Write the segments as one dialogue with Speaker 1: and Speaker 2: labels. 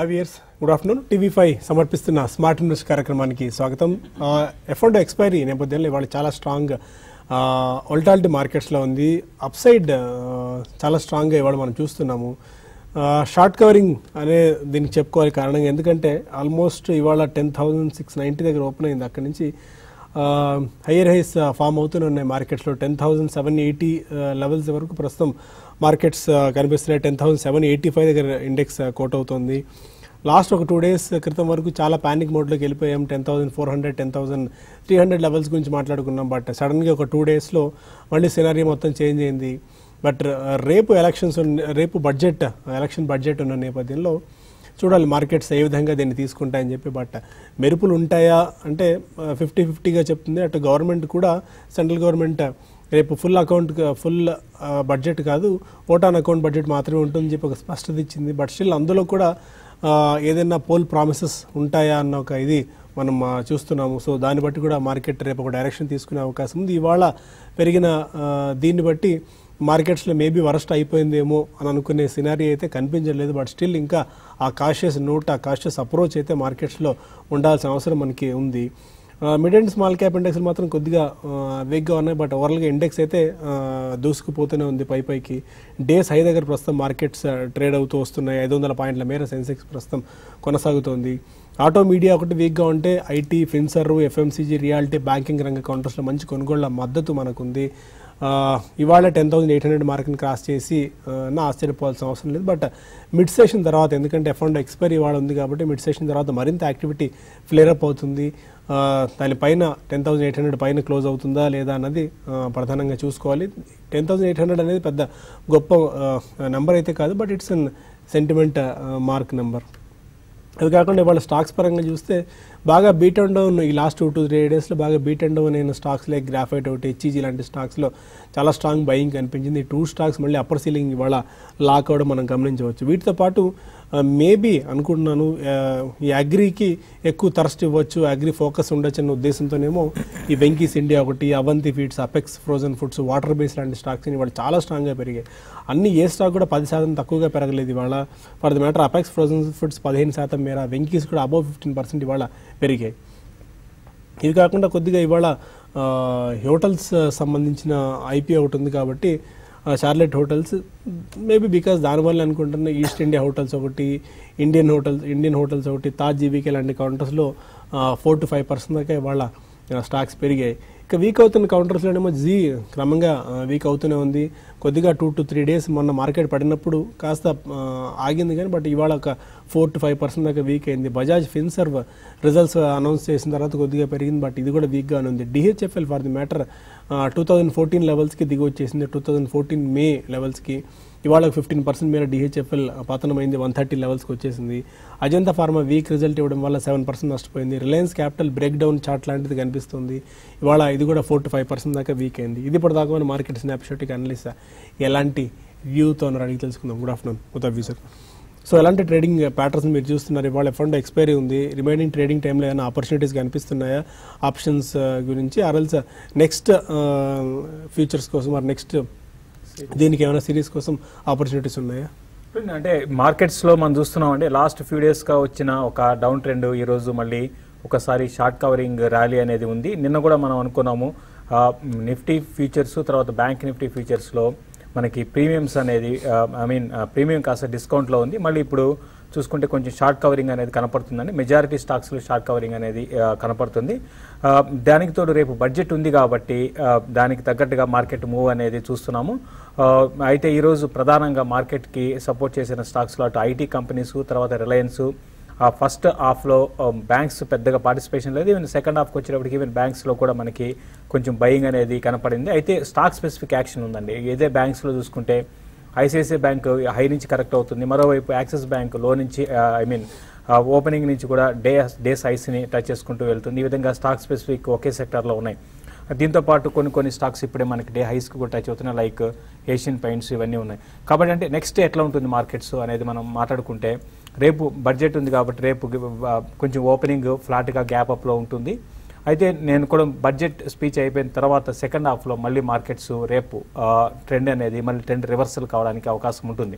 Speaker 1: years good afternoon TV five సమర్పిస్తున్న smart news కార్యక్రమానికి స్వాగతం ఎఫ్ఎండ్ ఎక్స్పైరీ నేపథ్యంలో ఇవాళ చాలా స్ట్రాంగ్ ఒల్టాలిటీ మార్కెట్స్లో ఉంది అప్ సైడ్ చాలా స్ట్రాంగ్గా ఇవాళ మనం చూస్తున్నాము షార్ట్ కవరింగ్ అనే దీనికి చెప్పుకోవాలి కారణంగా ఎందుకంటే ఆల్మోస్ట్ ఇవాళ టెన్ థౌజండ్ సిక్స్ నైంటీ దగ్గర ఓపెన్ అయింది అక్కడి నుంచి హయ్యర్ హైస్ ఫామ్ అవుతూనే ఉన్నాయి మార్కెట్స్లో ten thousand seven eighty levels వరకు ప్రస్తుతం మార్కెట్స్ కనిపిస్తున్నాయి ten thousand seven eighty five దగ్గర ఇండెక్స్ కోట్ అవుతుంది లాస్ట్ ఒక టూ డేస్ క్రితం వరకు చాలా ప్యానిక్ మోడ్లోకి వెళ్ళిపోయాం ten thousand four hundred ten thousand three hundred levels గురించి మాట్లాడుకున్నాం బట్ సడన్గా ఒక టూ డేస్లో మళ్ళీ సినారీ మొత్తం చేంజ్ అయింది బట్ రేపు ఎలక్షన్స్ రేపు బడ్జెట్ ఎలక్షన్ బడ్జెట్ ఉన్న నేపథ్యంలో చూడాలి మార్కెట్స్ ఏ విధంగా దీన్ని తీసుకుంటాయని చెప్పి బట్ మెరుపులు ఉంటాయా అంటే ఫిఫ్టీ ఫిఫ్టీగా చెప్తుంది అటు గవర్నమెంట్ కూడా సెంట్రల్ గవర్నమెంట్ రేపు ఫుల్ అకౌంట్ ఫుల్ బడ్జెట్ కాదు ఓటాన్ అకౌంట్ బడ్జెట్ మాత్రమే ఉంటుందని చెప్పి ఒక స్పష్టత ఇచ్చింది బట్ స్టిల్ అందులో కూడా ఆ, ఏదైనా పోల్ ప్రామిసెస్ ఉంటాయా అన్న ఒక ఇది మనం ఆ, చూస్తున్నాము సో దాన్ని బట్టి కూడా మార్కెట్ రేపు ఒక డైరెక్షన్ తీసుకునే అవకాశం ఉంది ఇవాళ పెరిగిన ఆ, దీన్ని బట్టి మార్కెట్స్లో మేబీ వరస్ట్ అయిపోయిందేమో అని అనుకునే సినారీ అయితే కనిపించలేదు బట్ స్టిల్ ఇంకా ఆ కాషియస్ నోట్ ఆ కాషియస్ అప్రోచ్ అయితే మార్కెట్స్లో ఉండాల్సిన అవసరం మనకి ఉంది mid and small cap index మాత్రం కొద్దిగా వేగ్గా ఉన్నాయి బట్ ఓవరాల్గా ఇండెక్స్ అయితే ఆ, దూసుకుపోతూనే ఉంది పై పైకి డేస్ హై దగ్గర ప్రస్తుతం మార్కెట్స్ ట్రేడ్ అవుతూ వస్తున్నాయి ఐదు వందల పాయింట్ల మేర సెన్సెక్స్ ప్రస్తుతం కొనసాగుతోంది ఆటో మీడియా ఒకటి వీక్గా ఉంటే ఐటీ ఫిన్సర్ ఎఫ్ఎంసీజీ రియాలిటీ బ్యాంకింగ్ రంగ కౌంటర్స్లో మంచి కొనుగోళ్ల మద్దతు మనకుంది ఆ, ఇవాళ టెన్ థౌసండ్ ఎయిట్ హండ్రెడ్ మార్క్ని క్రాస్ చేసి ఆ, నా ఆశ్చర్యపోవాల్సిన అవసరం లేదు బట్ మిడ్ సెషన్ తర్వాత ఎందుకంటే అఫౌండ్ ఎక్స్పైరీ ఇవాళ ఉంది కాబట్టి మిడ్ సెషన్ తర్వాత మరింత యాక్టివిటీ ఫ్లేరప్ అవుతుంది ఆ, దానిపైన టెన్ థౌసండ్ ఎయిట్ హండ్రెడ్ పైన క్లోజ్ అవుతుందా లేదా అన్నది ఆ, ప్రధానంగా చూసుకోవాలి టెన్ థౌసండ్ ఎయిట్ హండ్రెడ్ అనేది పెద్ద గొప్ప నెంబర్ అయితే కాదు but it's an sentiment mark number అది కాకుండా ఇవాళ స్టాక్స్ పరంగా చూస్తే బాగా బీట్ అండ్ డౌన్ ఈ లాస్ట్ టూ టూ త్రీ డేస్లో బాగా బీట్ అండ్ డౌన్ అయిన స్టాక్స్ లైక్ గ్రాఫైట్ ఒకటి హెచ్ఈజీ లాంటి స్టాక్స్లో చాలా స్ట్రాంగ్ బయింగ్ కనిపించింది ఈ టూ స్టాక్స్ మళ్ళీ అప్పర్ సీలింగ్ ఇవాళ లాక్ అవ్వడం మనం గమనించవచ్చు వీటితో పాటు మేబీ అనుకుంటున్నాను ఆ, ఈ అగ్రికి ఎక్కువ థరస్ట్ ఇవ్వచ్చు అగ్రి ఫోకస్ ఉండొచ్చు అన్న ఉద్దేశంతోనేమో ఈ వెంకీస్ ఇండియా ఒకటి Avanti feeds Apex frozen foods water base లాంటి స్టాక్స్ ఇవాళ చాలా స్ట్రాంగ్గా పెరిగాయి అన్ని ఏ స్టాక్ కూడా పది శాతం తక్కువగా పెరగలేదు ఇవాళ for the matter Apex frozen foods పదిహేను శాతం మేర వెంకీస్ కూడా అబౌవ్ ఫిఫ్టీన్ పర్సెంట్ ఇవాళ పెరిగాయి ఇవి కాకుండా కొద్దిగా ఇవాళ ఆ, హోటల్స్ సంబంధించిన ఐపీ ఒకటి ఉంది కాబట్టి ఆ, షార్లెట్ హోటల్స్ మేబీ బికాస్ దానివల్ల అనుకుంటున్న ఈస్ట్ ఇండియా హోటల్స్ ఒకటి ఇండియన్ హోటల్స్ ఇండియన్ హోటల్స్ ఒకటి తాజ్ జీబీకే లాంటి కౌంటర్స్లో ఫోర్ టు ఫైవ్ పర్సెంట్ దాకా ఇవాళ స్టాక్స్ పెరిగాయి ఇక వీక్ అవుతున్న కౌంటర్స్లోనేమో జీ క్రమంగా వీక్ అవుతూనే ఉంది కొద్దిగా టూ టు త్రీ డేస్ మొన్న మార్కెట్ పడినప్పుడు కాస్త ఆ, ఆగింది కానీ బట్ ఇవాళ ఒక ఫోర్ టు ఫైవ్ పర్సెంట్ దాకా వీక్ అయింది బజాజ్ ఫిన్సర్వ్ రిజల్ట్స్ అనౌన్స్ చేసిన తర్వాత కొద్దిగా పెరిగింది బట్ ఇది కూడా వీక్గానే ఉంది DHFL for the matter two thousand fourteen లెవెల్స్కి దిగి వచ్చేసింది టూ థౌజండ్ ఫోర్టీన్ మే లెవెల్స్కి ఇవాళ ఫిఫ్టీన్ పర్సెంట్ మేర డిహెచ్ఎఫ్ఎల్ పతనమైంది వన్ థర్టీ లెవెల్స్కి వచ్చేసింది అజంతా ఫార్మా వీక్ రిజల్ట్ ఇవ్వడం వల్ల సెవెన్ పర్సెంట్ నష్టపోయింది Reliance capital break down chart లాంటిది కనిపిస్తుంది ఇవాళ ఇది కూడా ఫోర్ టు ఫైవ్ పర్సెంట్ దాకా వీక్ అయింది ఇది ఇప్పుడు దాకా మన మార్కెట్ స్నాప్షాట్కి అనలిస్ట్ ఎలాంటి వ్యూతో ఉన్నారు అడిగి తెలుసుకుందాం గుడ్ ఆఫ్టర్నూన్ ఉత్తవ్ వ్యూ సార్ సో ఎలాంటి ట్రేడింగ్ ప్యాటర్న్స్ మీరు చూస్తున్నారు ఇవాళ ఫండ్ ఎక్స్పైరీ ఉంది రిమైనింగ్ ట్రేడింగ్ టైంలో ఏమైనా ఆపర్చునిటీస్ కనిపిస్తున్నాయా ఆప్షన్స్ గురించి ఆర్ఎల్స్ నెక్స్ట్ ఫ్యూచర్స్ కోసం ఆర్ నెక్స్ట్ దీనికి ఏమైనా సిరీస్ కోసం ఆపర్చునిటీస్ ఉన్నాయా
Speaker 2: అంటే మార్కెట్స్ లో మనం చూస్తున్నాం అంటే లాస్ట్ ఫ్యూ డేస్ గా వచ్చిన ఒక డౌన్ ట్రెండ్ ఈ రోజు మళ్ళీ ఒకసారి షార్ట్ కవరింగ్ ర్యాలీ అనేది ఉంది నిన్న కూడా మనం అనుకున్నాము ఆ, నిఫ్టీ ఫ్యూచర్స్ తర్వాత బ్యాంక్ నిఫ్టీ ఫ్యూచర్స్ లో మనకి ప్రీమియమ్స్ అనేది ఐ మీన్ ప్రీమియం కాస్త డిస్కౌంట్ లో ఉంది మళ్ళీ ఇప్పుడు చూసుకుంటే కొంచెం షార్ట్ కవరింగ్ అనేది కనపడుతుందండి మెజారిటీ స్టాక్స్లో షార్ట్ కవరింగ్ అనేది ఆ, కనపడుతుంది ఆ, దానికి తోడు రేపు బడ్జెట్ ఉంది కాబట్టి ఆ, దానికి తగ్గట్టుగా మార్కెట్ మూవ్ అనేది చూస్తున్నాము ఆ, అయితే ఈరోజు ప్రధానంగా మార్కెట్కి సపోర్ట్ చేసిన స్టాక్స్లో అటు ఐటీ కంపెనీస్ తర్వాత రిలయన్స్ ఆ ఫస్ట్ హాఫ్లో బ్యాంక్స్ పెద్దగా పార్టిసిపేషన్ లేదు ఈవెన్ సెకండ్ హాఫ్కి వచ్చేటప్పటికి ఈవెన్ బ్యాంక్స్లో కూడా మనకి కొంచెం బయింగ్ అనేది కనపడింది అయితే స్టాక్ స్పెసిఫిక్ యాక్షన్ ఉందండి ఇదే బ్యాంక్స్లో చూసుకుంటే ఐసిఐసిఐ బ్యాంక్ హై నుంచి కరెక్ట్ అవుతుంది మరోవైపు యాక్సిస్ బ్యాంక్ లో నుంచి ఐ మీన్ ఓపెనింగ్ నుంచి కూడా డే డే సైజ్ని టచ్ చేసుకుంటూ వెళ్తుంది ఈ విధంగా స్టాక్ స్పెసిఫిక్ ఒకే సెక్టార్లో ఉన్నాయి దీంతో పాటు కొన్ని కొన్ని స్టాక్స్ ఇప్పుడే మనకి డే హైస్కి కూడా టచ్ అవుతున్నాయి లైక్ ఏషియన్ పెయింట్స్ ఇవన్నీ ఉన్నాయి కాబట్టి అంటే నెక్స్ట్ ఎట్లా ఉంటుంది మార్కెట్స్ అనేది మనం మాట్లాడుకుంటే రేపు బడ్జెట్ ఉంది కాబట్టి రేపు ఆ, కొంచెం ఓపెనింగ్ ఫ్లాట్గా గ్యాప్ అప్లో ఉంటుంది అయితే నేను కూడా బడ్జెట్ స్పీచ్ అయిపోయిన తర్వాత సెకండ్ హాఫ్లో మళ్ళీ మార్కెట్స్ రేపు ట్రెండ్ అనేది మళ్ళీ ట్రెండ్ రివర్సల్ కావడానికి అవకాశం ఉంటుంది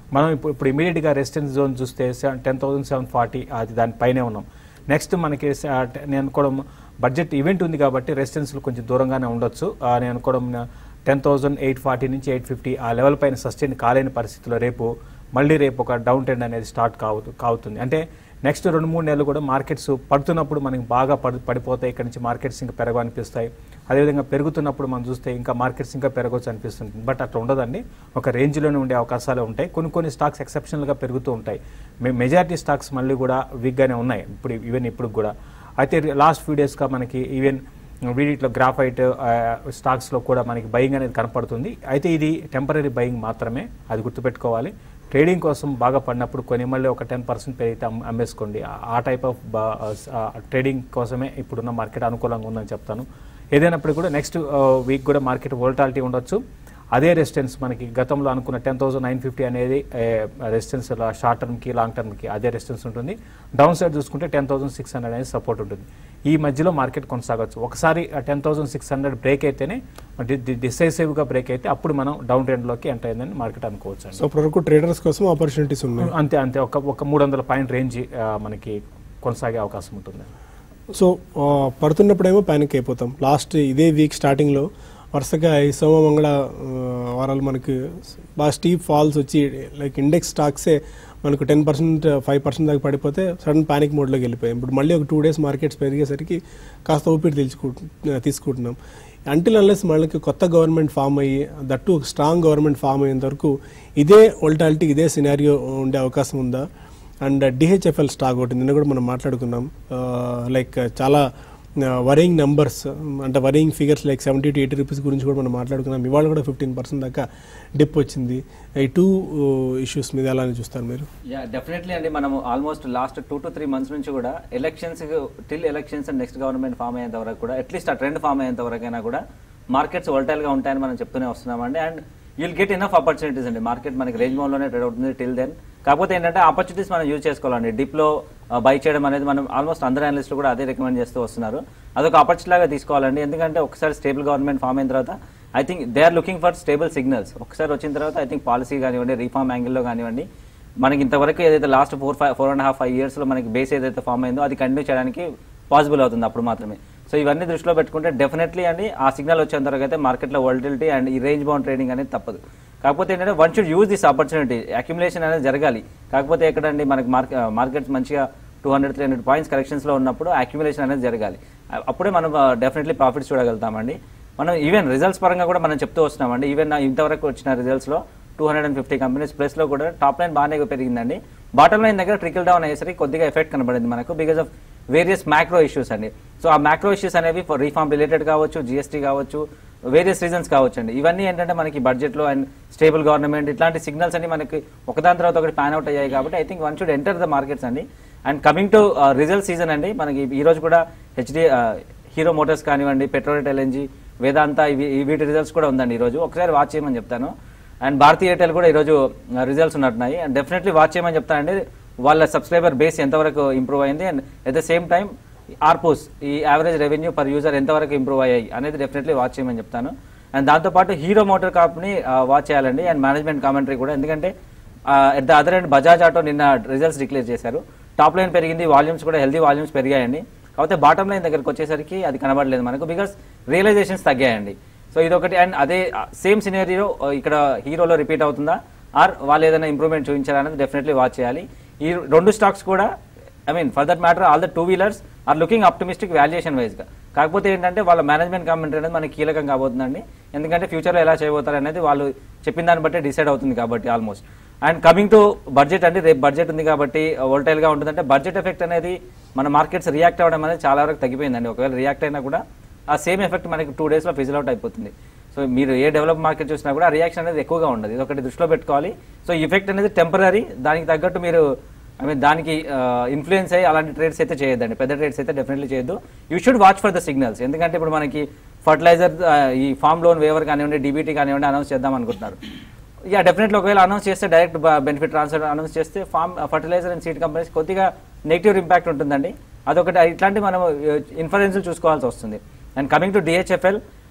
Speaker 2: మనం ఇప్పుడు ఇప్పుడు ఇమీడియట్గా రెసిడెన్స్ జోన్ చూస్తే టెన్ థౌసండ్ సెవెన్ ఫార్టీ అది దానిపైనే ఉన్నాం నెక్స్ట్ మనకి స- ట- నేను అనుకోవడం బడ్జెట్ ఈవెంట్ ఉంది కాబట్టి రెసిడెన్స్లు కొంచెం దూరంగానే ఉండొచ్చు ఆ, నేను అనుకోవడం టెన్ థౌసండ్ ఎయిట్ ఫార్టీ నుంచి ఎయిట్ ఫిఫ్టీ ఆ లెవెల్ పైన సస్టైన్ కాలేని పరిస్థితిలో రేపు మళ్ళీ రేపు ఒక డౌన్ ట్రెండ్ అనేది స్టార్ట్ కావు కావుతుంది అంటే నెక్స్ట్ రెండు మూడు నెలలు కూడా మార్కెట్స్ పడుతున్నప్పుడు మనకి బాగా పడి పడిపోతాయి ఇక్కడ నుంచి మార్కెట్స్ ఇంకా పెరగనిపిస్తాయి అదేవిధంగా పెరుగుతున్నప్పుడు మనం చూస్తే ఇంకా మార్కెట్స్ ఇంకా పెరగవచ్చు అనిపిస్తుంది బట్ అట్లా ఉండదండి ఒక రేంజ్లోనే ఉండే అవకాశాలు ఉంటాయి కొన్ని కొన్ని స్టాక్స్ ఎక్సెప్షనల్గా పెరుగుతూ ఉంటాయి మె- మెజారిటీ స్టాక్స్ మళ్ళీ కూడా వీక్గానే ఉన్నాయి ఇప్పుడు ఈవెన్ ఇప్పుడు కూడా అయితే లాస్ట్ ఫ్యూ డేస్గా మనకి ఈవెన్ వీటిలో గ్రాఫైట్ స్టాక్స్లో కూడా మనకి బయింగ్ అనేది కనపడుతుంది అయితే ఇది టెంపరీ బయింగ్ మాత్రమే అది గుర్తుపెట్టుకోవాలి ట్రేడింగ్ కోసం బాగా పడినప్పుడు కొని మళ్ళీ ఒక టెన్ పర్సెంట్ పెరిగితే అమ్- అమ్మేసుకోండి ఆ- ఆ టైప్ ఆఫ్ ట్రేడింగ్ కోసమే ఇప్పుడున్న మార్కెట్ అనుకూలంగా ఉందని చెప్తాను ఏదైనప్పుడు కూడా నెక్స్ట్ వీక్ కూడా మార్కెట్ వోల్టాలిటీ ఉండొచ్చు అదే రెసిస్టెన్స్ మనకి గతంలో అనుకున్న టెన్ థౌసండ్ నైన్ ఫిఫ్టీ అనేది రెసిస్టెన్స్ షార్ట్ టర్మ్కి లాంగ్ టర్మ్కి అదే రెసిస్టెన్స్ ఉంటుంది డౌన్ సైడ్ చూసుకుంటే టెన్ థౌసండ్ సిక్స్ హండ్రెడ్ అనేది సపోర్ట్ ఉంటుంది ఈ మధ్యలో మార్కెట్ కొనసాగవచ్చు ఒకసారి ten thousand six hundred break అయితేనే డిసైసివ్గా బ్రేక్ అయితే అప్పుడు మనం డౌన్ ట్రెండ్లోకి ఎంటర్ అయిందని మార్కెట్ అనుకోవచ్చు అండి
Speaker 1: సో ఇప్పటివరకు ట్రేడర్స్ కోసం ఆపర్చునిటీస్ ఉన్నాయి
Speaker 2: అంతే అంతే ఒక ఒక మూడు వందల పాయింట్ రేంజ్ ఆ, మనకి కొనసాగే అవకాశం ఉంటుంది
Speaker 1: సో ఆ, పడుతున్నప్పుడేమో ప్యానిక్ అయిపోతాం లాస్ట్ ఇదే వీక్ స్టార్టింగ్లో వరుసగా ఈ సోమ మంగళ ఆ, వారాలు మనకి బాగా స్టీప్ ఫాల్స్ వచ్చి లైక్ ఇండెక్స్ స్టాక్సే మనకు టెన్ పర్సెంట్ ఫైవ్ పర్సెంట్ దాకా పడిపోతే సడన్ ప్యానిక్ మోడ్లోకి వెళ్ళిపోయాం ఇప్పుడు మళ్ళీ ఒక టూ డేస్ మార్కెట్స్ పెరిగేసరికి కాస్త ఊపిరి తెలుసుకుంటు తీసుకుంటున్నాం అంటిల్ అన్లెస్ మనకి కొత్త గవర్నమెంట్ ఫామ్ అయ్యి దట్టు స్ట్రాంగ్ గవర్నమెంట్ ఫామ్ అయ్యేంత వరకు ఇదే వోల్టాలిటీ ఇదే సినారియో ఉండే అవకాశం ఉందా అండ్ డిహెచ్ఎఫ్ఎల్ స్టాక్ ఒకటి నిన్న కూడా మనం మాట్లాడుకున్నాం లైక్ చాలా వరింగ్ నెంబర్స్ అంటే worrying figures like seventy to eighty rupees గురించి కూడా మనం మాట్లాడుకున్నాం ఇవాళ కూడా ఫిఫ్టీన్ పర్సెంట్ దాకా డిప్ వచ్చింది ఈ టూ ఇష్యూస్ మీద ఎలా అని చూస్తారు మీరు
Speaker 3: యా డెఫినెట్లీ అండి మనం almost last two to three months నుంచి కూడా elections till elections and next government form అయ్యేంత వరకు కూడా అట్లీస్ట్ ఆ ట్రెండ్ ఫామ్ అయ్యేంత వరకైనా కూడా మార్కెట్స్ వోల్టైల్ గా ఉంటాయని మనం చెప్తూనే వస్తున్నామండి and you'll get enough opportunities అండి మార్కెట్ మనకి రేంజ్ లోనే ట్రేడ్ అవుతుంది టిల్ దెన్ కాకపోతే ఏంటంటే ఆపర్చునిటీస్ మనం యూజ్ చేసుకోవాలండి డిప్ లో బై చేయడం అనేది మనం ఆల్మోస్ట్ అందరు అనలిస్టులు కూడా అదే రికమెండ్ చేస్తూ వస్తున్నారు అదొక ఆపర్చునిటీ లాగా తీసుకోవాలండి ఎందుకంటే ఒకసారి స్టేబుల్ గవర్నమెంట్ ఫామ్ అయిన తర్వాత I think they are looking for stable signals ఒకసారి వచ్చిన తర్వాత ఐ థింక్ పాలసీ కానివ్వండి రీఫార్మ్ యాంగిల్లో కానివ్వండి మనకి ఇంతవరకు ఏదైతే last four five four and half five ఇయర్స్లో మనకి బేస్ ఏదైతే ఫామ్ అయిందో అది కంటిన్యూ చేయడానికి పాసిబుల్ అవుతుంది అప్పుడు మాత్రమే సో ఇవన్నీ దృష్టిలో పెట్టుకుంటే డెఫినెట్లీ అండి ఆ సిగ్నల్ వచ్చేంత వరకు అయితే మార్కెట్లో వోల్టిలిటీ అండ్ ఈ రేంజ్ బౌండ్ ట్రేడింగ్ అనేది తప్పదు కాకపోతే ఏంటంటే one should use this opportunity accumulation అనేది జరగాలి కాకపోతే ఎక్కడండి మనకి మార్కెట్ మార్కెట్స్ మంచిగా two hundred three hundred points కరెక్షన్స్లో ఉన్నప్పుడు అక్యుములేషన్ అనేది జరగాలి అ- అప్పుడే మనం డెఫినెట్లీ ప్రాఫిట్స్ చూడగలుగుతామండి మనం ఈవెన్ రిజల్ట్స్ పరంగా కూడా మనం చెప్తూ వస్తున్నామండి ఈవెన్ ఇంతవరకు వచ్చిన రిజల్ట్స్లో two hundred and fifty companies ప్లస్లో కూడా టాప్ లైన్ బాగానే పెరిగిందండి బాటమ్ లైన్ దగ్గర ట్రికల్ డౌన్ అయ్యేసరికి కొద్దిగా ఎఫెక్ట్ కనబడింది మనకు because of various macro issues అండి సో ఆ మ్యాక్రో ఇష్యూస్ అనేవి ఫర్ రీఫార్మ్ రిలేటెడ్ కావచ్చు జిఎస్టీ కావచ్చు వేరియస్ రీజన్స్ కావచ్చు అండి ఇవన్నీ ఏంటంటే మనకి బడ్జెట్లో అండ్ స్టేబుల్ గవర్నమెంట్ ఇట్లాంటి సిగ్నల్స్ అన్ని మనకి ఒకదాని తర్వాత ఒకటి ప్యాన్ అవుట్ అయ్యాయి కాబట్టి I think one should enter the markets అండి and coming to result season అండి మనకి ఈ రోజు కూడా హెచ్డి హీరో మోటార్స్ కానివ్వండి పెట్రోల్ ఎల్ఎన్జీ వేదాంత ఇవి ఈ వీటి రిజల్ట్స్ కూడా ఉందండి ఈ రోజు ఒకసారి వాచ్ చేయమని చెప్తాను అండ్ భారతీ ఎయిర్టెల్ కూడా ఈరోజు రిజల్ట్స్ ఉన్నట్టున్నాయి అండ్ డెఫినెట్లీ వాచ్ చేయమని చెప్తానండి వాళ్ళ సబ్స్క్రైబర్ బేస్ ఎంతవరకు ఇంప్రూవ్ అయింది and at the same time ARPUs ఈ యావరేజ్ రెవెన్యూ పర్ యూజర్ ఎంతవరకు ఇంప్రూవ్ అయ్యాయి అనేది డెఫినెట్లీ వాచ్ చేయమని చెప్తాను అండ్ దాంతోపాటు హీరో మోటార్ కంపెనీ వాచ్ చేయాలండి అండ్ మేనేజ్మెంట్ కామెంటరీ కూడా ఎందుకంటే at the other end Bajaj auto నిన్న రిజల్ట్స్ డిక్లేర్ చేశారు టాప్ లైన్ పెరిగింది వాల్యూమ్స్ కూడా హెల్దీ వాల్యూమ్స్ పెరిగాయండి కాకపోతే బాటమ్ లైన్ దగ్గరకు వచ్చేసరికి అది కనబడలేదు మనకు బికాస్ రియలైజేషన్స్ తగ్గాయండి సో ఇదొకటి అండ్ అదే సేమ్ సినేరియో ఇక్కడ హీరోలో రిపీట్ అవుతుందా ఆర్ వాళ్ళు ఏదైనా ఇంప్రూవ్మెంట్ చూపించారా అనేది డెఫినెట్లీ వాచ్ చేయాలి ఈ రెండు స్టాక్స్ కూడా I mean for that matter all the two wheelers are looking optimistic valuation వైజ్గా కాకపోతే ఏంటంటే వాళ్ళ మేనేజ్మెంట్ కామెంటరీ అనేది మనకి కీలకం కాబోతుందండి ఎందుకంటే ఫ్యూచర్లో ఎలా చేయబోతారు అనేది వాళ్ళు చెప్పిన దాన్ని బట్టి డిసైడ్ అవుతుంది కాబట్టి almost and coming to budget అండి రేపు బడ్జెట్ ఉంది కాబట్టి volatile గా ఉంటుందంటే బడ్జెట్ ఎఫెక్ట్ అనేది మన మార్కెట్స్ రియాక్ట్ అవ్వడం అనేది చాలా వరకు తగ్గిపోయిందండి ఒకవేళ రియాక్ట్ అయినా కూడా ఆ సేమ్ ఎఫెక్ట్ మనకి టూ డేస్లో ఫిజిల్ అవుట్ అయిపోతుంది సో మీరు ఏ డెవలప్ మార్కెట్ చూసినా కూడా రియాక్షన్ అనేది ఎక్కువగా ఉండదు ఇది ఒకటి దృష్టిలో పెట్టుకోవాలి సో ఎఫెక్ట్ అనేది టెంపరీ దానికి తగ్గట్టు మీరు ఐ మీన్ దానికి ఇన్ఫ్లుయెన్స్ అయ్యి అలాంటి ట్రేడ్స్ అయితే చేయొద్దండి పెద్ద ట్రేడ్స్ అయితే డెఫినెట్లీ చేయొద్దు you should watch for the signals ఎందుకంటే ఇప్పుడు మనకి ఫర్టిలైజర్ ఈ ఫామ్ లోన్ వేవర్ కానివ్వండి డీబీటీ కానివ్వండి అనౌన్స్ చేద్దాం అనుకుంటున్నారు యా డెఫినెట్లీ ఒకవేళ అనౌన్స్ చేస్తే డైరెక్ట్ బెనిఫిట్ ట్రాన్స్ఫర్ అనౌన్స్ చేస్తే farm fertiliser and seed companies కొద్దిగా నెగిటివ్ ఇంపాక్ట్ ఉంటుందండి అదొకటి ఇట్లాంటి మనం ఇన్ఫరెన్స్ చూసుకోవాల్సి వస్తుంది అండ్ కమింగ్ టు డిహెచ్ఎఫ్ఎల్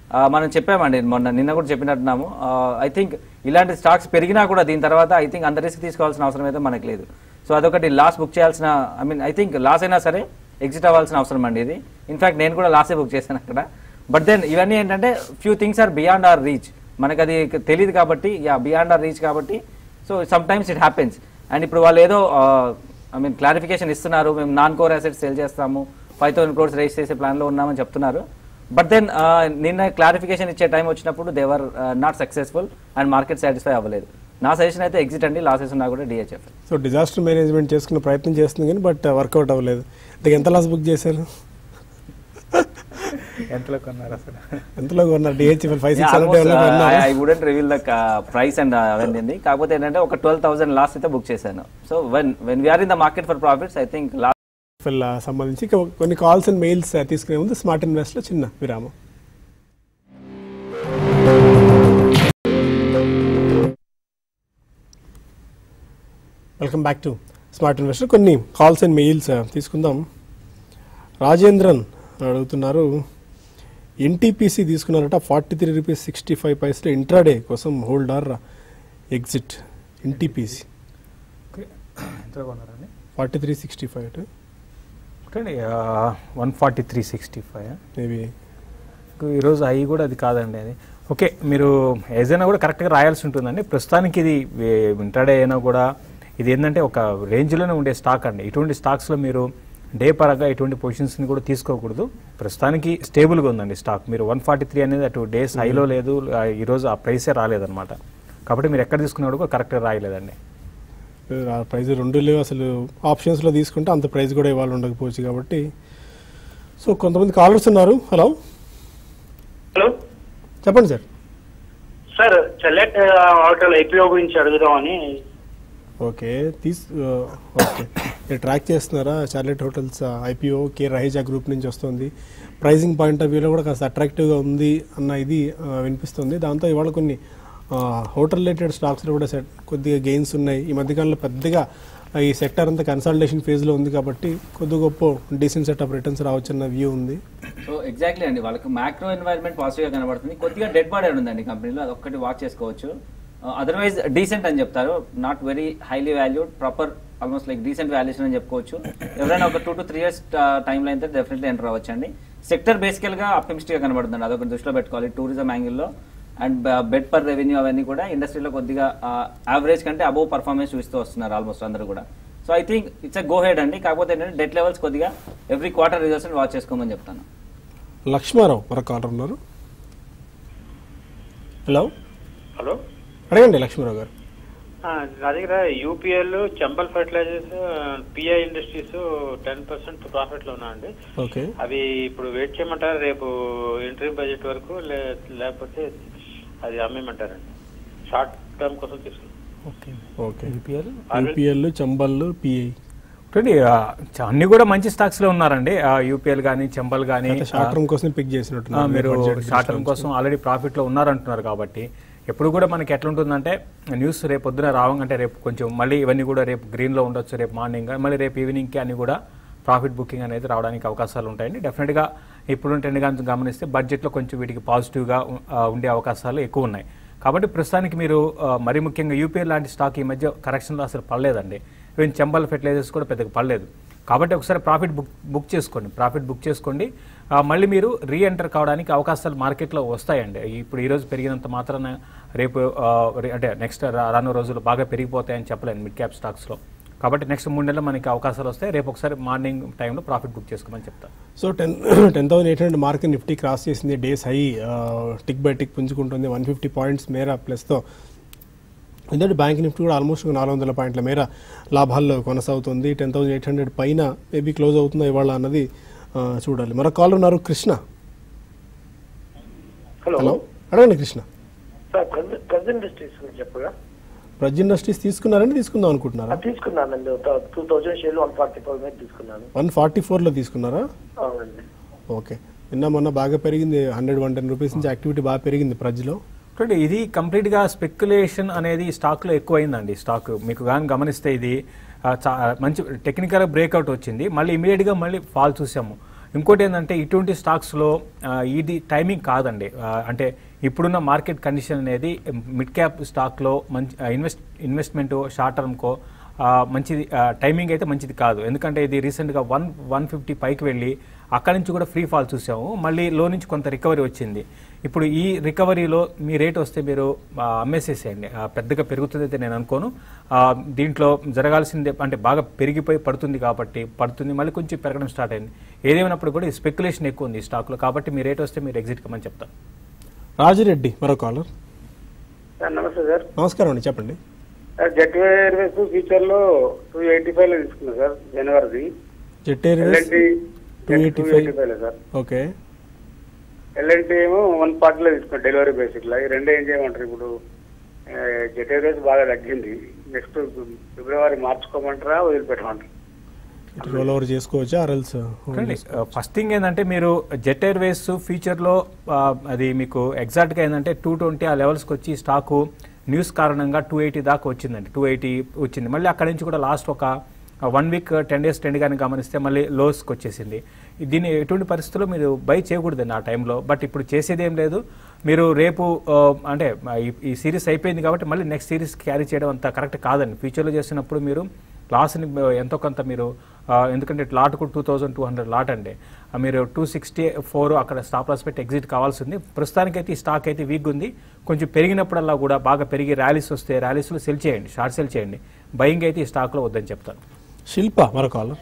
Speaker 3: ఆ, మనం చెప్పామండి మొన్న నిన్న కూడా చెప్పినట్టున్నాము ఐ థింక్ ఇలాంటి స్టాక్స్ పెరిగినా కూడా దీని తర్వాత ఐ థింక్ అంత రిస్క్ తీసుకోవాల్సిన అవసరం అయితే మనకు లేదు సో అదొకటి లాస్ బుక్ చేయాల్సిన I mean I think loss అయినా సరే ఎగ్జిట్ అవ్వాల్సిన అవసరం అండి ఇది ఇన్ఫాక్ట్ నేను కూడా లాసే బుక్ చేశాను అక్కడ బట్ దెన్ ఇవన్నీ ఏంటంటే few things are beyond our reach మనకు అది తెలియదు కాబట్టి యా బియాండ్ ఆర్ రీచ్ కాబట్టి so sometimes it happens and ఇప్పుడు వాళ్ళు ఏదో ఐ మీన్ క్లారిఫికేషన్ ఇస్తున్నారు మేము నాన్ కోర్ అసెట్స్ సేల్ చేస్తాము ఫైవ్ థౌసండ్ క్రోర్స్ రేస్ చేసే ప్లాన్లో ఉన్నామని చెప్తున్నారు బట్ దెన్ నిన్న క్లారిఫికేషన్ ఇచ్చే టైం వచ్చినప్పుడు they were not successful and market satisfy అవ్వలేదు నా సజెషన్ అయితే ఎగ్జిట్ అండి లాసెస్ ఉన్నా కూడా డిహెచ్ఎఫ్
Speaker 1: సో డిజాస్టర్ మేనేజ్మెంట్ చేసుకునే ప్రయత్నం చేస్తుంది కానీ బట్ వర్కౌట్ అవ్వలేదు అంటే ఎంత లాస్ బుక్ చేశారు
Speaker 2: ఎంతలో కొన్నారు అసలు
Speaker 1: ఎంతలో కొన్నారు DHFL five six hundred
Speaker 3: I wouldn't reveal the price and అవన్నీ కాకపోతే ఏంటంటే ఒక ట్వెల్వ్ థౌసండ్ లాస్ట్ అయితే బుక్ చేశాను so when when we're in the market for profits I think last
Speaker 1: సంబంధించి ఇక కొన్ని కాల్స్ అండ్ మెయిల్స్ తీసుకునే ముందు స్మార్ట్ ఇన్వెస్ట్లో చిన్న విరామం welcome back to smart investor కొన్ని కాల్స్ అండ్ మెయిల్స్ తీసుకుందాం రాజేంద్రన్ అడుగుతున్నారు ఎన్టీపీసీ తీసుకున్నారట forty three rupees sixty five పైసలు ఇంట్రాడే కోసం హోల్డ్ ఆర్ ఎగ్జిట్ ఎన్టీపీసీ
Speaker 2: ఎంతలో కొన్నారండి
Speaker 1: ఫార్టీ త్రీ సిక్స్టీ ఫైవ్ అటు
Speaker 2: ఒకటండి one forty three sixty five
Speaker 1: maybe
Speaker 2: ఈరోజు అవి కూడా అది కాదండి అది ఓకే మీరు ఏదైనా కూడా కరెక్ట్గా రాయాల్సి ఉంటుందండి ప్రస్తుతానికి ఇది ఇంటర్డే అయినా కూడా ఇది ఏంటంటే ఒక రేంజ్లోనే ఉండే స్టాక్ అండి ఇటువంటి స్టాక్స్లో మీరు డే పరంగా ఇటువంటి పొజిషన్స్ని కూడా తీసుకోకూడదు ప్రస్తుతానికి స్టేబుల్గా ఉందండి స్టాక్ మీరు వన్ ఫార్టీ త్రీ అనేది అటు డేస్ హైలో లేదు ఆ, ఈరోజు ఆ ప్రైసే రాలేదన్నమాట కాబట్టి మీరు ఎక్కడ తీసుకున్నా కూడా కరెక్ట్గా రాయలేదండి
Speaker 1: ఆ ప్రైస్ రెండు లేవు అసలు ఆప్షన్స్లో తీసుకుంటే అంత ప్రైస్ కూడా ఇవాళ ఉండకపోవచ్చు కాబట్టి సో కొంతమంది కాలర్స్ ఉన్నారు హలో
Speaker 4: హలో
Speaker 1: చెప్పండి sir
Speaker 4: sir Chalet hotel IPO గురించి అడుగుదామని
Speaker 1: ఓకే తీస్ ఆ, ఓకే మీరు ట్రాక్ చేస్తున్నారా Chalet hotels IPO K Raheja group నుంచి వస్తుంది ప్రైజింగ్ పాయింట్ ఆఫ్ వ్యూలో కూడా కాస్త అట్రాక్టివ్గా ఉంది అన్న ఇది ఆ, వినిపిస్తుంది దాంతో ఇవాళ కొన్ని హోటల్ రిలేటెడ్ స్టాక్స్లో కూడా సెట్ కొద్దిగా గెయిన్స్ ఉన్నాయి ఈ మధ్యకాలంలో పెద్దగా ఆ, ఈ సెక్టర్ అంతా కన్సల్టేషన్ ఫేజ్లో ఉంది కాబట్టి కొద్ది గొప్ప డీసెంట్ సెట్ ఆఫ్ రిటర్న్స్ రావచ్చన్న వ్యూ ఉంది
Speaker 3: సో ఎగ్జాక్ట్లీ అండి వాళ్ళకి మ్యాక్రో ఎన్వైర్న్మెంట్ పాజిటివ్ గా కనబడుతుంది కొద్దిగా డెడ్ బాడీ ఉందండి కంపెనీలో అది ఒక్కటి వాచ్ చేసుకోవచ్చు అదర్వైజ్ డీసెంట్ అని చెప్తారు not very highly valued proper almost like decent valuation అని చెప్పుకోవచ్చు ఎవరైనా ఒక two to three years time line అయితే డెఫినెట్లీ ఎంటర్ అవ్వచ్చు అండి సెక్టర్ బేసికల్ గా అప్టిమిస్టిక్ గా కనబడుతుంది అదొక దృష్టిలో పెట్టుకోవాలి టూరిజం యాంగిల్లో అండ్ బెడ్ పర్ రెవెన్యూ అవన్నీ కూడా ఇండస్ట్రీలో కొద్దిగా యావరేజ్ కంటే అబోవ్ పర్ఫార్మెన్స్ చూస్తూ వస్తున్నారు ఆల్మోస్ట్ అందరూ కూడా so I think it's a go ahead అండి కాకపోతే ఏంటంటే డెట్ లెవెల్స్ కొద్దిగా ఎవ్రీ క్వార్టర్ రిజల్ట్స్ వాచ్ చేసుకోమని చెప్తాను
Speaker 1: లక్ష్మారావు మరొక కాలర్ ఉన్నారు హలో
Speaker 4: హలో
Speaker 1: అడగండి లక్ష్మారావు గారు
Speaker 4: ఆ, నా దగ్గర UPL Chambal fertilisers PI industries ten percent profit లో ఉన్నా అండి
Speaker 1: ఓకే
Speaker 4: అవి ఇప్పుడు వెయిట్ చేయమంటారా రేపు ఎంట్రీ బడ్జెట్ వరకు లే- లేకపోతే అది అమ్మేయమంటారండి షార్ట్ టర్మ్ కోసం తీసుకున్నాం
Speaker 2: okay
Speaker 1: okay
Speaker 2: UPL
Speaker 1: UPL Chambal PI
Speaker 2: చూడండి ఆ, చ- అన్ని కూడా మంచి స్టాక్స్ లో ఉన్నారండి యూపీఎల్ కానీ చెంబల్ కానీ
Speaker 1: షార్ట్ టర్మ్ కోసం పిక్
Speaker 2: ఆ,
Speaker 1: చేసినట్టు
Speaker 2: మీరు షార్ట్ టర్మ్ కోసం ఆల్రెడీ ప్రాఫిట్ లో ఉన్నారంటున్నారు కాబట్టి ఎప్పుడు కూడా మనకి ఎట్లా ఉంటుందంటే న్యూస్ రేపు పొద్దున రావంగంటే రేపు కొంచెం మళ్ళీ ఇవన్నీ కూడా రేపు గ్రీన్ లో ఉండొచ్చు రేపు మార్నింగ్ మళ్ళీ రేపు ఈవినింగ్ కి అన్ని కూడా ప్రాఫిట్ బుకింగ్ అనేది రావడానికి అవకాశాలు ఉంటాయండి డెఫినెట్ గా ఇప్పుడు ట్రెండ్ గా గమనిస్తే బడ్జెట్ లో కొంచెం వీటికి పాజిటివ్ గా ఉ- ఆ, ఉండే అవకాశాలు ఎక్కువ ఉన్నాయి కాబట్టి ప్రస్తుతానికి మీరు ఆ, మరీ ముఖ్యంగా యూపీఎల్ లాంటి స్టాక్ ఈ మధ్య కరెక్షన్లో అసలు పడలేదండి ఈవెన్ చెంబల్ ఫెర్టిలైజర్స్ కూడా పెద్దగా పడలేదు కాబట్టి ఒకసారి ప్రాఫిట్ బుక్ బుక్ చేసుకోండి ప్రాఫిట్ బుక్ చేసుకోండి ఆ, మళ్ళీ మీరు రీ ఎంటర్ కావడానికి అవకాశాలు మార్కెట్లో వస్తాయండి ఇప్పుడు ఈరోజు పెరిగినంత మాత్రాన రేపు ఆ, రే- అంటే నెక్స్ట్ రానున్న రోజులు బాగా పెరిగిపోతాయని చెప్పలేను మిడ్ క్యాప్ స్టాక్స్లో కాబట్టి నెక్స్ట్ మూడు నెలలు మనకి అవకాశాలు వస్తాయి రేపు ఒకసారి మార్నింగ్ టైంలో ప్రాఫిట్ బుక్ చేసుకోమని చెప్తాను
Speaker 1: so ten ten thousand eight hundred mark Nifty cross చేసింది days high tick by tick పుంజుకుంటుంది వన్ ఫిఫ్టీ పాయింట్స్ మేర ప్లస్తో ఎందుకంటే బ్యాంక్ నిఫ్టీ కూడా ఆల్మోస్ట్ ఒక నాలుగు వందల పాయింట్ల మేర లాభాల్లో కొనసాగుతుంది టెన్ థౌసండ్ ఎయిట్ హండ్రెడ్ పైన మేబీ క్లోజ్ అవుతుందా ఇవాళ అన్నది ఆ, చూడాలి మరో కాల్ ఉన్నారు కృష్ణ
Speaker 5: హలో
Speaker 1: హలో అడగండి కృష్ణ
Speaker 5: సార్ ప్రజెంట్ ఇండస్ట్రీస్ గురించి చెప్పగా
Speaker 1: ప్రజ్ ఇండస్ట్రీస్ తీసుకున్నారని తీసుకుందాం అనుకుంటున్నారా
Speaker 5: అది తీసుకున్నానండి టూ థౌజండ్ షేర్లు వన్ ఫార్టీ ఫోర్ మీద తీసుకున్నాను
Speaker 1: వన్ ఫార్టీ ఫోర్లో తీసుకున్నారా
Speaker 5: అవునండి
Speaker 1: ఓకే నిన్న మొన్న బాగా పెరిగింది హండ్రెడ్ వన్ టెన్ రూపీస్ నుంచి యాక్టివిటీ బాగా పెరిగింది ప్రజ్లో
Speaker 2: చూడండి ఇది కంప్లీట్గా స్పెక్యులేషన్ అనేది స్టాక్లో ఎక్కువైందండి స్టాక్ మీకు కానీ గమనిస్తే ఇది ఆ, చా- మంచి టెక్నికల్ బ్రేక్అవుట్ వచ్చింది మళ్ళీ ఇమీడియట్గా మళ్ళీ ఫాల్ చూసాము ఇంకోటి ఏంటంటే ఇటువంటి స్టాక్స్లో ఆ, ఇది టైమింగ్ కాదండి ఆ, అంటే ఇప్పుడున్న మార్కెట్ కండిషన్ అనేది మిడ్ క్యాప్ స్టాక్లో మంచి ఇన్వెస్ట్ ఇన్వెస్ట్మెంట్ షార్ట్ టర్మ్కో మంచిది ఆ, టైమింగ్ అయితే మంచిది కాదు ఎందుకంటే ఇది రీసెంట్గా వన్ వన్ ఫిఫ్టీ పైకి వెళ్ళి అక్కడి నుంచి కూడా ఫ్రీ ఫాల్ చూసాము మళ్ళీ లో నుంచి కొంత రికవరీ వచ్చింది ఇప్పుడు ఈ రికవరీలో మీ రేట్ వస్తే మీరు ఆ, అమ్మేసేసేయండి ఆ, పెద్దగా పెరుగుతుందైతే నేను అనుకోను ఆ, దీంట్లో జరగాల్సిందే అంటే బాగా పెరిగిపోయి పడుతుంది కాబట్టి పడుతుంది మళ్ళీ కొంచెం పెరగడం స్టార్ట్ అయింది ఏదేమైనప్పుడు కూడా స్పెక్యులేషన్ ఎక్కువ ఉంది ఈ స్టాక్లో కాబట్టి మీ రేట్ వస్తే మీరు ఎగ్జిట్ కమ్మని చెప్తాను
Speaker 1: రాజిరెడ్డి మరో కాలర్
Speaker 5: సార్ నమస్తే సార్
Speaker 1: నమస్కారం అండి చెప్పండి
Speaker 5: సార్ జెట్ ఎయిర్వేస్ ఫ్యూచర్ లో టూ ఎయిటీ ఫైవ్ లో తీసుకున్నా సార్ జనవరిది
Speaker 1: Jet Airways
Speaker 5: L&T
Speaker 1: two eighty
Speaker 5: two
Speaker 1: five
Speaker 5: eighty five లో సార్
Speaker 1: ఓకే
Speaker 5: ఎల్ఎన్టీ ఏమో వన్ పార్ట్ లో తీసుకున్నా డెలివరీ బేసిక్ లో ఈ రెండు ఏం చేయమంటారు ఇప్పుడు జెట్ ఎయిర్వేస్ బాగా తగ్గింది నెక్స్ట్ ఫిబ్రవరి మార్చుకోమంటారా వదిలిపెట్టమంటారా
Speaker 1: రోల్ ఓవర్ చేసుకోవచ్చా ఆర్ఎల్స్
Speaker 2: ఫస్ట్ థింగ్ ఏంటంటే మీరు జెట్ ఎయిర్వేస్ ఫ్యూచర్లో అది మీకు ఎగ్జాక్ట్గా ఏంటంటే టూ ట్వంటీ ఆ లెవెల్స్కి వచ్చి స్టాకు న్యూస్ కారణంగా టూ ఎయిటీ దాకా వచ్చిందండి టూ ఎయిటీ వచ్చింది మళ్ళీ అక్కడి నుంచి కూడా లాస్ట్ ఒక one week ten days trend కానీ గమనిస్తే మళ్ళీ లోస్కి వచ్చేసింది దీన్ని ఎటువంటి పరిస్థితుల్లో మీరు బై చేయకూడదండి ఆ టైంలో బట్ ఇప్పుడు చేసేది ఏం లేదు మీరు రేపు ఆ, అంటే ఈ- ఈ సిరీస్ అయిపోయింది కాబట్టి మళ్ళీ నెక్స్ట్ సిరీస్ క్యారీ చేయడం అంత కరెక్ట్ కాదండి ఫ్యూచర్లో చేసినప్పుడు మీరు లాస్ని ఎంతో కొంత మీరు ఆ, ఎందుకంటే లాట్కు two thousand two hundred lot అండి ఆ, మీరు టూ సిక్స్టీ ఫోర్ అక్కడ స్టాప్ లాస్ పెట్టి ఎగ్జిట్ కావాల్సి ఉంది ప్రస్తుతానికైతే ఈ స్టాక్ అయితే వీక్ ఉంది కొంచెం పెరిగినప్పుడల్లా కూడా బాగా పెరిగి ర్యాలీస్ వస్తే ర్యాలీస్లో సెల్ చేయండి షార్ట్ సెల్ చేయండి బయింగ్ అయితే ఈ స్టాక్లో వద్దని చెప్తాను
Speaker 1: శిల్ప మరో కాలర్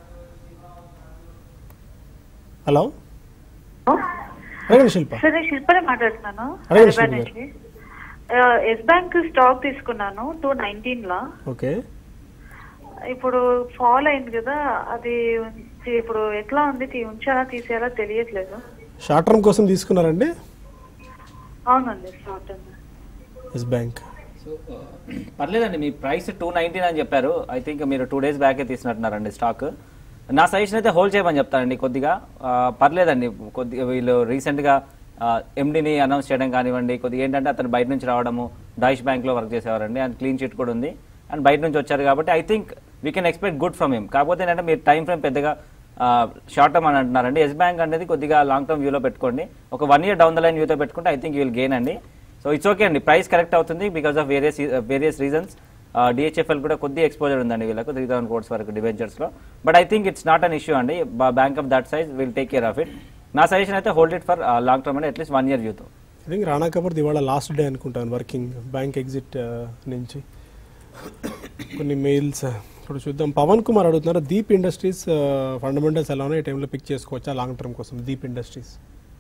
Speaker 1: హలో అడగండి శిల్ప
Speaker 6: సార్ నేను శిల్పనే మాట్లాడుతున్నాను
Speaker 1: అడగండి
Speaker 6: హైదరాబాద్
Speaker 1: శిల్ప
Speaker 6: నుంచి ఎస్ బ్యాంక్ స్టాక్ తీసుకున్నాను టూ నైన్టీన్ లా
Speaker 1: ఓకే
Speaker 6: ఇప్పుడు ఫాల్ అయింది కదా అది ఉంచి- ఇప్పుడు ఎట్లా ఉంది తీ- ఉంచాలా తీసేయాలా తెలియట్లేదు
Speaker 1: షార్ట్ టర్మ్ కోసం తీసుకున్నారండి
Speaker 6: అవునండి short term
Speaker 1: Yes Bank
Speaker 3: so పర్లేదండి మీ ప్రైస్ టూ నైన్టీన్ అని చెప్పారు ఐ థింక్ మీరు టూ డేస్ బ్యాకే తీసినట్టున్నారండి స్టాక్ నా సజెషన్ అయితే హోల్డ్ చేయమని చెప్తానండి కొద్దిగా ఆ, పర్లేదండి కొద్దిగా వీళ్ళు రీసెంట్గా ఎండిని అనౌన్స్ చేయడం కానివ్వండి కొద్దిగా ఏంటంటే అతను బయట నుంచి రావడము డాయిష్ బ్యాంక్లో వర్క్ చేసేవారండి అండ్ క్లీన్ షీట్ కూడా ఉంది అండ్ బయట నుంచి వచ్చారు కాబట్టి I think we can expect good from him కాకపోతే ఏంటంటే మీరు టైం ఫ్రేమ్ పెద్దగా షార్ట్ టర్మ్ అని అంటున్నారండి ఎస్ బ్యాంక్ అనేది కొద్దిగా లాంగ్ టర్మ్ వ్యూలో పెట్టుకోండి ఒక one year down the line వ్యూతో పెట్టుకుంటే I think you will gain అండి సో ఇట్స్ ఓకే అండి ప్రైస్ కరెక్ట్ అవుతుంది because of various various reasons DHFL కూడా కొద్ది ఎక్స్పోజర్ ఉందండి వీళ్ళకు త్రీ థౌసండ్ కోర్స్ వరకు డిబెంచర్స్ లో but I think it's not an issue అండి bank of that size will take care of it నా సజెషన్ అయితే hold it for long term అండి at least one year వ్యూతో
Speaker 1: I think Rana Kapoor ఇవాళ last day అనుకుంటాను working bank exit నుంచి కొన్ని mails ఇప్పుడు చూద్దాం పవన్ కుమార్ అడుగుతున్నారు దీప్ ఇండస్ట్రీస్ ఫండమెంటల్స్ ఎలా ఉన్నాయి ఈ టైంలో పిక్ చేసుకోవచ్చా లాంగ్ టర్మ్ కోసం దీప్ ఇండస్ట్రీస్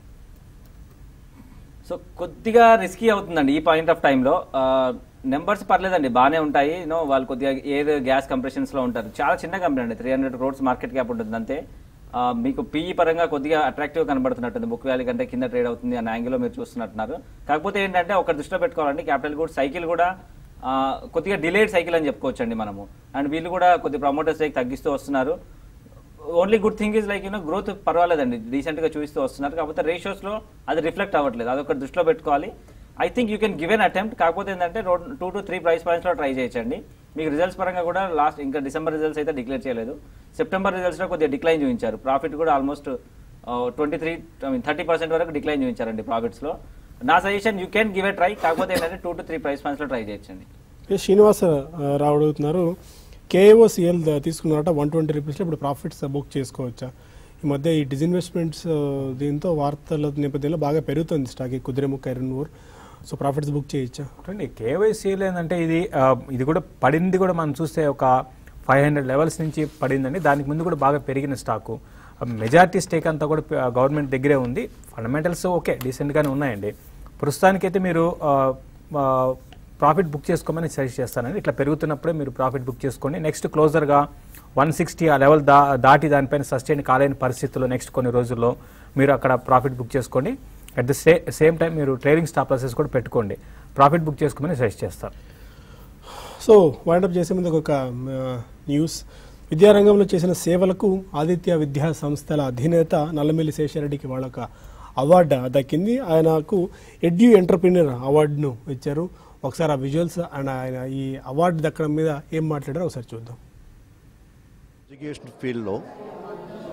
Speaker 3: సో కొద్దిగా రిస్కీ అవుతుందండి ఈ పాయింట్ ఆఫ్ టైంలో నెంబర్స్ పర్లేదండి బాగానే ఉంటాయి నో వాళ్ళు కొద్దిగా ఎయిర్ గ్యాస్ కంప్రెషన్స్ లో ఉంటారు చాలా చిన్న కంపెనీ అండి three hundred crores market cap ఉంటుంది అంతే ఆ, మీకు పీఈ పరంగా కొద్దిగా అట్రాక్టివ్ కనబడుతున్నట్టుంది బుక్ వ్యాలీ కంటే కింద ట్రేడ్ అవుతుంది అన్న యాంగిల్లో మీరు చూస్తున్నట్టున్నారు కాకపోతే ఏంటంటే ఒక దృష్టిలో పెట్టుకోవాలండి క్యాపిటల్ కూడా సైకిల్ కూడా ఆ, కొద్దిగా డిలేడ్ సైకిల్ అని చెప్పుకోవచ్చు అండి మనము అండ్ వీళ్ళు కూడా కొద్ది ప్రమోటర్స్ తగ్గిస్తూ వస్తున్నారు only good thing is like you know growth పర్వాలేదండి డీసెంట్ గా చూపిస్తూ వస్తున్నారు కాకపోతే రేషియోస్ లో అది రిఫ్లెక్ట్ అవ్వట్లేదు అదొక దృష్టిలో పెట్టుకోవాలి I think you can give an attempt కాకపోతే ఏంటంటే two to three price points లో ట్రై చేయొచ్చండి మీకు రిజల్ట్స్ పరంగా కూడా లాస్ట్ ఇంకా డిసెంబర్ రిజల్ట్స్ అయితే డిక్లేర్ చేయలేదు సెప్టెంబర్ రిజల్ట్స్ లో కొద్దిగా డిక్లైన్ చూపించారు ప్రాఫిట్ కూడా almost twenty three I mean thirty percent వరకు డిక్లైన్ చూపించారండి ప్రాఫిట్స్ లో నా suggestion you can give a try కాకపోతే ఏంటంటే two to three price points లో ట్రై చేయొచ్చండి
Speaker 1: ఏ శ్రీనివాస ఆ, రావు అడుగుతున్నారు కేఓ సిఎల్ తీసుకున్నారట వన్ ట్వంటీ రూపీస్లో ఇప్పుడు ప్రాఫిట్స్ బుక్ చేసుకోవచ్చా ఈ మధ్య ఈ డిజిన్వెస్ట్మెంట్స్ దీంతో వార్తల నేపథ్యంలో బాగా పెరుగుతుంది స్టాక్ ఈ కుదిరేముక్క iron ore so profits book చేయొచ్చా
Speaker 2: చూడండి కేవైసీలు ఏంటంటే ఇది ఆ, ఇది కూడా పడింది కూడా మనం చూస్తే ఒక ఫైవ్ హండ్రెడ్ లెవెల్స్ నుంచి పడిందండి దానికి ముందు కూడా బాగా పెరిగిన స్టాకు మెజారిటీ స్టేక్ అంతా కూడా గవర్నమెంట్ దగ్గరే ఉంది ఫండమెంటల్స్ ఓకే డీసెంట్గానే ఉన్నాయండి ప్రస్తుతానికైతే మీరు ప్రాఫిట్ బుక్ చేసుకోమని సజెస్ట్ చేస్తానండి ఇట్లా పెరుగుతున్నప్పుడే మీరు ప్రాఫిట్ బుక్ చేసుకోండి నెక్స్ట్ క్లోజర్గా వన్ సిక్స్టీ ఆ లెవెల్ దా దాటి దానిపైన సస్టైన్ కాలేని పరిస్థితుల్లో నెక్స్ట్ కొన్ని రోజుల్లో మీరు అక్కడ ప్రాఫిట్ బుక్ చేసుకోండి అట్ ద సే సేమ్ టైం మీరు ట్రైలింగ్ స్టాప్ లాసెస్ కూడా పెట్టుకోండి ప్రాఫిట్ బుక్ చేసుకోమని సజెస్ట్ చేస్తాను
Speaker 1: సో వైండప్ చేసే ముందు ఒక ఆ, న్యూస్ విద్యారంగంలో చేసిన సేవలకు ఆదిత్య విద్యా సంస్థల అధినేత నల్లమిల్లి శేషారెడ్డికి వాళ్ళొక అవార్డు దక్కింది ఆయనకు ఎడ్యూ ఎంటర్ప్రీనర్ అవార్డును ఇచ్చారు ఒకసారి ఆ విజువల్స్ అండ్ ఆయన ఈ అవార్డు దక్కడం మీద ఏం మాట్లాడారో ఒకసారి చూద్దాం
Speaker 7: ఎడ్యుకేషన్ ఫీల్డ్లో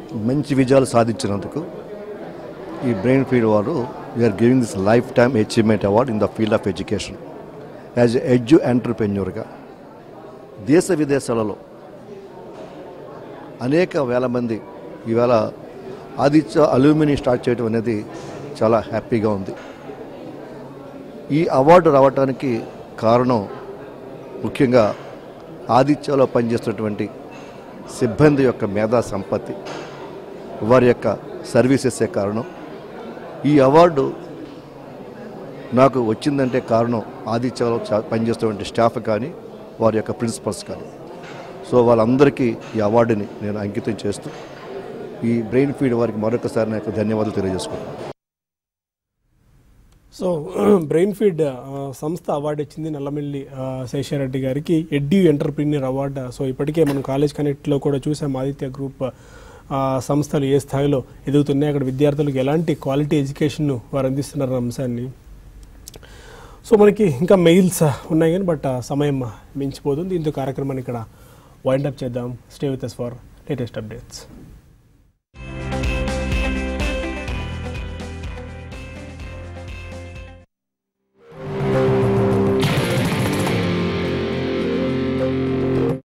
Speaker 7: మంచి విజయాలు సాధించినందుకు ఈ బ్రెయిన్ ఫీడ్ వారు we're giving this lifetime achievement award in the field of education as edu ఎంటర్ప్రెన్యూర్గా దేశ విదేశాలలో అనేక వేల మంది ఈవేళ ఆదిత్య అల్యూమిని స్టార్ట్ చేయడం అనేది చాలా హ్యాపీగా ఉంది ఈ అవార్డు రావడానికి కారణం ముఖ్యంగా ఆదిత్యలో పనిచేస్తున్నటువంటి సిబ్బంది యొక్క మేధా సంపత్తి వారి యొక్క సర్వీసెసే కారణం ఈ అవార్డు నాకు వచ్చిందంటే కారణం ఆదిత్యలో చా- పనిచేస్తున్నటువంటి స్టాఫ్ కానీ వారి యొక్క ప్రిన్సిపల్స్ కానీ సో వాళ్ళందరికీ ఈ అవార్డుని నేను అంకితం చేస్తూ ఈ బ్రెయిన్ ఫీడ్ వారికి మరొకసారి నాకు ధన్యవాదాలు తెలియజేసుకుంటున్నాను
Speaker 1: సో బ్రెయిన్ ఫీడ్ ఆ, సంస్థ అవార్డు ఇచ్చింది నల్లమిల్లి ఆ, శేషారెడ్డి గారికి ఎడ్యూ ఎంటర్ప్రీనియర్ అవార్డు సో ఇప్పటికే మనం కాలేజ్ కనెక్ట్లో కూడా చూసాం ఆదిత్య గ్రూప్ ఆ, సంస్థలు ఏ స్థాయిలో ఎదుగుతున్నాయి అక్కడ విద్యార్థులకు ఎలాంటి క్వాలిటీ ఎడ్యుకేషన్ వారు అందిస్తున్నారు అన్న అంశాన్ని సో మనకి ఇంకా మెయిల్స్ ఉన్నాయి కానీ బట్ ఆ సమయం మించిపోతుంది దీంతో కార్యక్రమాన్ని ఇక్కడ వైండప్ చేద్దాం stay with us for latest updates